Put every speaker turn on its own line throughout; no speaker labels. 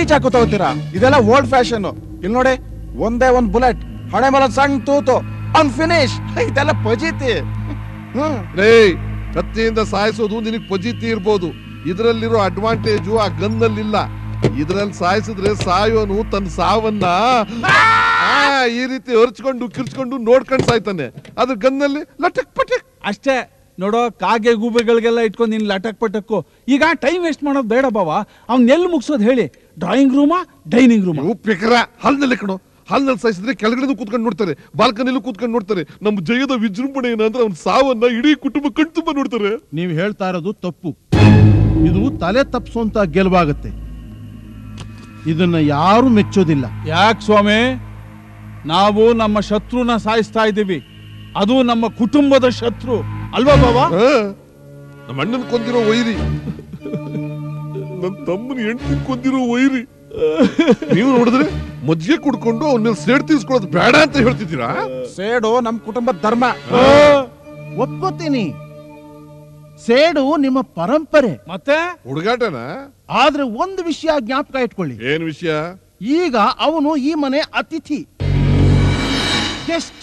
Bleach ಹಾಕೋ ತಗೋತೀರಾ ಇದೆಲ್ಲ old fashion ಇಲ್ಲಿ ನೋಡಿ ಒಂದೇ ಒಂದ್ ಬುಲೆಟ್ ಹಣೆ ಮೇಲೆ ಒಂದ್ ಸಣ್ಣ ತೂತು ಅವ್ನ್ ಫಿನಿಶ್ ಇದೆಲ್ಲ ಪಜೀತಿ ಹ್ಮ್
ರೇ ಕತ್ತಿಯಿಂದ ಸಾಯಿಸೋದು ನಿನಗ್ ಪಜಿತಿ ಇರ್ಬೋದು ಇದರಲ್ಲಿರೋ ಅಡ್ವಾಂಟೇಜು ಆ ಗನ್ನಲ್ಲಿಲ್ಲ ಇದ್ರಲ್ಲಿ ಸಾಯಿಸಿದ್ರೆ ಸಾಯೋನು ತನ್ನ ಸಾವನ್ನ ಆ, ಈ ರೀತಿ ಹರ್ಚ್ಕೊಂಡು ಕಿರ್ಚ್ಕೊಂಡು ನೋಡ್ಕೊಂಡು ಸಾಯ್ತಾನೆ ಅದ್ರ ಗನ್ನಲ್ಲಿ ಲಟಕ್ ಪಟಕ್
ಅಷ್ಟೇ ನೋಡೋ ಕಾಗೆ ಗೂಬೆಗಳಿಗೆಲ್ಲ ಇಟ್ಕೊಂಡು ನೀನ್ ಲಟಕ್ ಪಟಕ್ಕು ಈಗ ಟೈಮ್ ವೇಸ್ಟ್ ಮಾಡೋದು ಬೇಡ ಬಾವ ಅವ್ನ್ ಎಲ್ಲಿ ಮುಗಿಸೋದು ಹೇಳಿ ಡ್ರಾಯಿಂಗ್ ರೂಮಾ ಡೈನಿಂಗ್ ರೂಮಾ
ನೀವು ಪಿಕರ ಹಲ್ನಲ್ಲಿ ಕಣೋ ಹಲ್ನಲ್ಲಿ ಸಾಯಿಸಿದ್ರೆ ಕೆಳಗಡೆ ಕೂತ್ಕೊಂಡು ನೋಡ್ತಾರೆ ಬಾಲ್ಕನಿಲೂ ಕೂತ್ಕೊಂಡು ನೋಡ್ತಾರೆ ನಮ್ಮ ಜಯದ ವಿಜೃಂಭಣೆ ಏನಂದ್ರೆ ಅವ್ನ ಸಾವನ್ನ ಇಡೀ ಕುಟುಂಬ ಕಣ್ತುಂಬ ನೋಡ್ತಾರೆ
ನೀವು ಹೇಳ್ತಾ ಇರೋದು ತಪ್ಪು ಇದು ತಲೆ ತಪ್ಪಿಸುವಂತ ಗೆಲುವಾಗುತ್ತೆ ಇದನ್ನ ಯಾರು ಮೆಚ್ಚೋದಿಲ್ಲ
ಯಾಕೆ ಸ್ವಾಮಿ ನಾವು ನಮ್ಮ ಶತ್ರುನ ಸಾಯಿಸ್ತಾ ಇದ್ದೀವಿ ಅದು ನಮ್ಮ ಕುಟುಂಬದ ಶತ್ರು ಅಲ್ವಾ ಬಾವ
ಆ, ನಮ್ಮ ಅಣ್ಣನ್ ಕೊಂದಿರೋ ವೈರಿ ನನ್ನ ತಮ್ಮನ ಹೆಂಡತಿ ಕೊಂದಿರೋ ವೈರಿ ನೀವು ನೋಡಿದ್ರೆ ಮಜ್ಜಿಗೆ ಕುಡ್ಕೊಂಡು ಅವನ ಮೇಲೆ ಸೇಡ್ ತೀರ್ಸ್ಕೊಳ್ಳೋದು ಬೇಡ ಅಂತ ಹೇಳ್ತಿದ್ದೀರಾ
ಸೇಡು ನಮ್ ಕುಟುಂಬದ ಧರ್ಮ
ಒಪ್ಕೋತೀನಿ ಸೇಡು ನಿಮ್ಮ ಪರಂಪರೆ
ಮತ್ತೆ
ಹುಡುಗಾಟನ
ಆದ್ರೆ ಒಂದು ವಿಷಯ ಜ್ಞಾಪಕ ಇಟ್ಕೊಳ್ಳಿ
ಏನ್ ವಿಷಯ
ಈಗ ಅವನು ಈ ಮನೆ ಅತಿಥಿ ಗೆಸ್ಟ್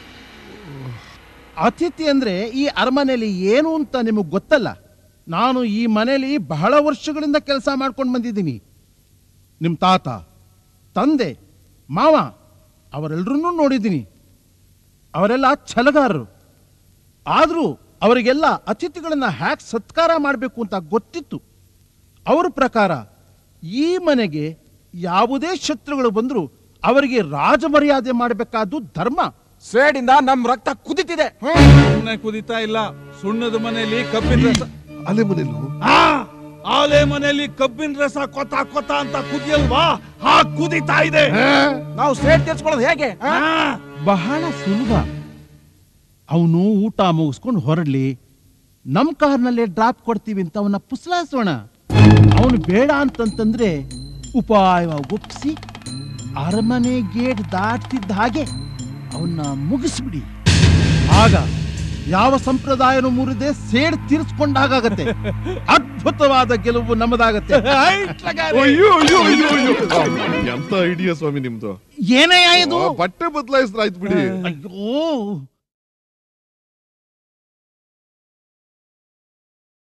ಅತಿಥಿ ಅಂದ್ರೆ ಈ ಅರಮನೆಯಲ್ಲಿ ಏನು ಅಂತ ನಿಮಗೆ ಗೊತ್ತಲ್ಲ ನಾನು ಈ ಮನೆಯಲ್ಲಿ ಬಹಳ ವರ್ಷಗಳಿಂದ ಕೆಲಸ ಮಾಡ್ಕೊಂಡು ಬಂದಿದ್ದೀನಿ ನಿಮ್ಮ ತಾತ ತಂದೆ ಮಾವ ಅವರೆಲ್ಲರನ್ನೂ ನೋಡಿದ್ದೀನಿ ಅವರೆಲ್ಲ ಛಲಗಾರರು ಆದರೂ ಅವರಿಗೆಲ್ಲ ಅತಿಥಿಗಳನ್ನ ಹ್ಯಾಕ್ ಸತ್ಕಾರ ಮಾಡಬೇಕು ಅಂತ ಗೊತ್ತಿತ್ತು ಅವರ ಪ್ರಕಾರ ಈ ಮನೆಗೆ ಯಾವುದೇ ಶತ್ರುಗಳು ಬಂದರೂ ಅವರಿಗೆ ರಾಜಮರ್ಯಾದೆ ಮಾಡಬೇಕಾದ್ದು ಧರ್ಮ
ಸೇಡಿಂದ ನಮ್ ರಕ್ತ ಕುದಿತಿದೆ
ಸುಮ್ಮನೆ ಕುದಿತಾ ಇಲ್ಲ ಸುಣ್ಣದ ಮನೆಯಲ್ಲಿ ಕಬ್ಬಿನ ರಸ
ಅಲೆ ಮನೇಲು
ಆ, ಆಲೆ ಮನೆಯಲ್ಲಿ ಕಬ್ಬಿನ ರಸ ಕೊತ ಕೊತ ಅಂತ ಕುದಿಯಲ್ವಾ ಹಾ ಕುದಿತಾ ಇದೆ
ನಾವು ಸೇಡ್ ತೀರ್ಸ್ಕೊಳ್ಳೋದು ಹೇಗೆ ಆ?
ಆ,
ಬಹಳ ಸುಲಭ ಅವನು ಊಟ ಮುಗಿಸ್ಕೊಂಡು ಹೊರಡ್ಲಿ ನಮ್ಮ ಕಾರ್ನಲ್ಲೇ ಡ್ರಾಪ್ ಕೊಡ್ತೀವಿ ಅಂತ ಅವನ್ನ ಪುಸಲಾಯಿಸೋಣ ಅವನು ಬೇಡ ಅಂತಂತಂದ್ರೆ ಉಪಾಯವಾಗಿ ಒಪ್ಪಿಸಿ ಅರಮನೆ ಗೇಟ್ ದಾಟ್ತಿದ್ದ ಹಾಗೆ ಅವನ್ನ ಮುಗಿಸ್ಬಿಡಿ ಆಗ ಯಾವ ಸಂಪ್ರದಾಯನೂ ಮುರಿದೆ ಸೇಡ್ ತೀರಿಸ್ಕೊಂಡಾಗತ್ತೆ ಅದ್ಭುತವಾದ ಗೆಲುವು ನಮ್ಮದಾಗತ್ತೆ
ಇಟ್ಲಗಾರಿ.
ಅಯ್ಯೋ ಅಯ್ಯೋ ಅಯ್ಯೋ ಅಯ್ಯೋ ಎಂತ ಐಡಿಯಾ ಸ್ವಾಮಿ ನಿಮ್ದು
ಏನೇ ಆಯ್ತು
ಆ, ಬಟ್ಟೆ ಬದಲಾಯಿಸಿದ್ರೆ ಆಯ್ತು ಬಿಡಿ
ಅಯ್ಯೋ